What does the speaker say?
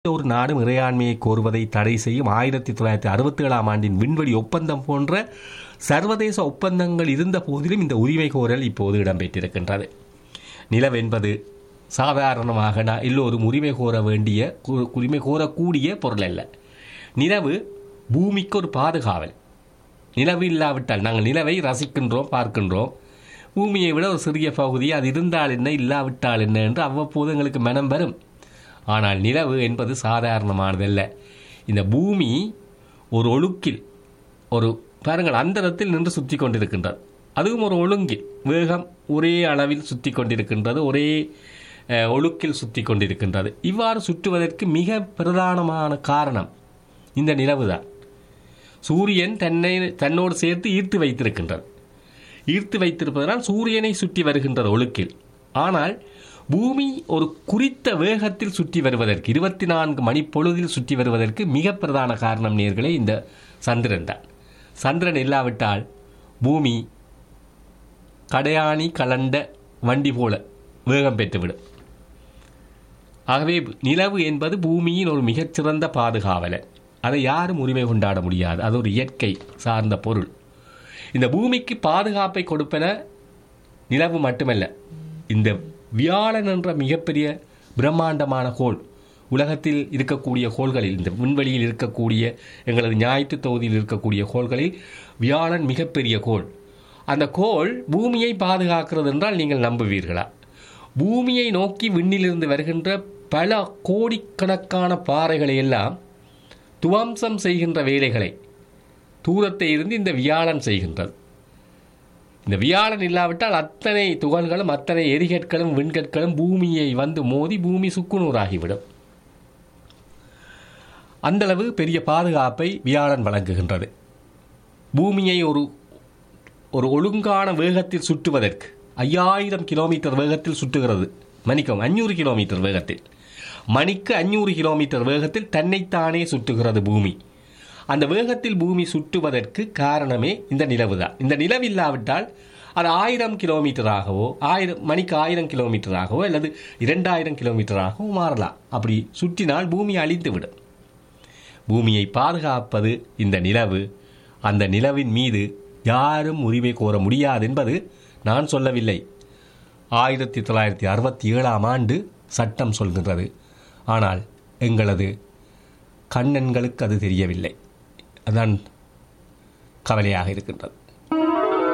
ஒரு நாடும் இறையாண்மையை கோருவதை தடை செய்யும் ஆயிரத்தி தொள்ளாயிரத்தி அறுபத்தி ஏழாம் ஆண்டின் விண்வெளி ஒப்பந்தம் போன்ற சர்வதேச ஒப்பந்தங்கள் இருந்த போதிலும் இந்த உரிமை கோரல் இப்போது இடம்பெற்றிருக்கின்றது நிலவென்பது சாதாரணமாக நான் எல்லோரும் உரிமை கோர வேண்டிய கு- உரிமை கோரக்கூடிய பொருள் அல்ல நிலவு பூமிக்கு ஒரு பாதுகாவல் நிலவு இல்லாவிட்டால் நாங்கள் நிலவை ரசிக்கின்றோம் பார்க்கின்றோம் பூமியை விட ஒரு சிறிய பகுதி அது இருந்தால் என்ன இல்லாவிட்டால் என்ன என்று அவ்வப்போது எங்களுக்கு மனம் வரும் ஆனால் நிலவு என்பது சாதாரணமானதல்ல இந்த பூமி ஒரு ஒழுக்கில் ஒரு பாருங்கள் அந்தரத்தில் நின்று சுற்றி கொண்டிருக்கின்றது அதுவும் ஒரு ஒழுங்கில் வேகம் ஒரே அளவில் சுற்றி கொண்டிருக்கின்றது ஒரே அஹ், ஒழுக்கில் சுற்றி கொண்டிருக்கின்றது இவ்வாறு சுற்றுவதற்கு மிக பிரதானமான காரணம் இந்த நிலவுதான் சூரியன் தன்னை தன்னோடு சேர்த்து ஈர்த்து வைத்திருக்கின்றது ஈர்த்து வைத்திருப்பதனால் சூரியனை சுற்றி வருகின்றது ஒழுக்கில் ஆனால் பூமி ஒரு குறித்த வேகத்தில் சுற்றி வருவதற்கு இருபத்தி நான்கு மணிப்பொழுதில் சுற்றி வருவதற்கு மிக பிரதான காரணம் நேர்களே இந்த சந்திரன் தான் சந்திரன் இல்லாவிட்டால் பூமி கடையாணி கலண்ட வண்டி போல வேகம் பெற்றுவிடும் ஆகவே நிலவு என்பது பூமியின் ஒரு மிகச்சிறந்த பாதுகாவலர் அதை யாரும் உரிமை கொண்டாட முடியாது அது ஒரு இயற்கை சார்ந்த பொருள் இந்த பூமிக்கு பாதுகாப்பை கொடுப்பன நிலவு மட்டுமல்ல இந்த வியாழன் என்ற மிகப்பெரிய பிரம்மாண்டமான கோள் உலகத்தில் இருக்கக்கூடிய கோள்களில் இந்த விண்வெளியில் இருக்கக்கூடிய எங்களது ஞாயிற்று தொகுதியில் இருக்கக்கூடிய கோள்களில் வியாழன் மிகப்பெரிய கோள் அந்த கோள் பூமியை பாதுகாக்கிறது என்றால் நீங்கள் நம்புவீர்களா பூமியை நோக்கி விண்ணிலிருந்து வருகின்ற பல கோடிக்கணக்கான பாறைகளை எல்லாம் துவம்சம் செய்கின்ற வேலைகளை தூரத்தை இருந்து இந்த வியாழன் செய்கின்றது இந்த வியாழன் இல்லாவிட்டால் அத்தனை துகள்களும் அத்தனை எரிகற்களும் விண்கற்களும் பூமியை வந்து மோதி பூமி சுக்குநூறாகிவிடும் அந்தளவு பெரிய பாதுகாப்பை வியாழன் வழங்குகின்றது பூமியை ஒரு ஒரு ஒழுங்கான வேகத்தில் சுற்றுவதற்கு ஐயாயிரம் கிலோமீட்டர் வேகத்தில் சுற்றுகிறது மணிக்கும் அஞ்சூறு கிலோமீட்டர் வேகத்தில் மணிக்கு அஞ்சூறு கிலோமீட்டர் வேகத்தில் தன்னைத்தானே சுற்றுகிறது பூமி அந்த வேகத்தில் பூமி சுற்றுவதற்கு காரணமே இந்த நிலவுதான் இந்த நிலவு இல்லாவிட்டால் அது ஆயிரம் கிலோமீட்டராகவோ ஆயிரம் மணிக்கு ஆயிரம் கிலோமீட்டராகவோ அல்லது இரண்டாயிரம் கிலோமீட்டராகவோ மாறலாம் அப்படி சுற்றினால் பூமி அழிந்துவிடும் பூமியை பாதுகாப்பது இந்த நிலவு அந்த நிலவின் மீது யாரும் உரிமை கோர முடியாது என்பது நான் சொல்லவில்லை ஆயிரத்தி தொள்ளாயிரத்தி அறுபத்தி ஏழாம் ஆண்டு சட்டம் சொல்கின்றது ஆனால் எங்களது கண்ணன்களுக்கு அது தெரியவில்லை அதான் கவலையாக இருக்கின்றது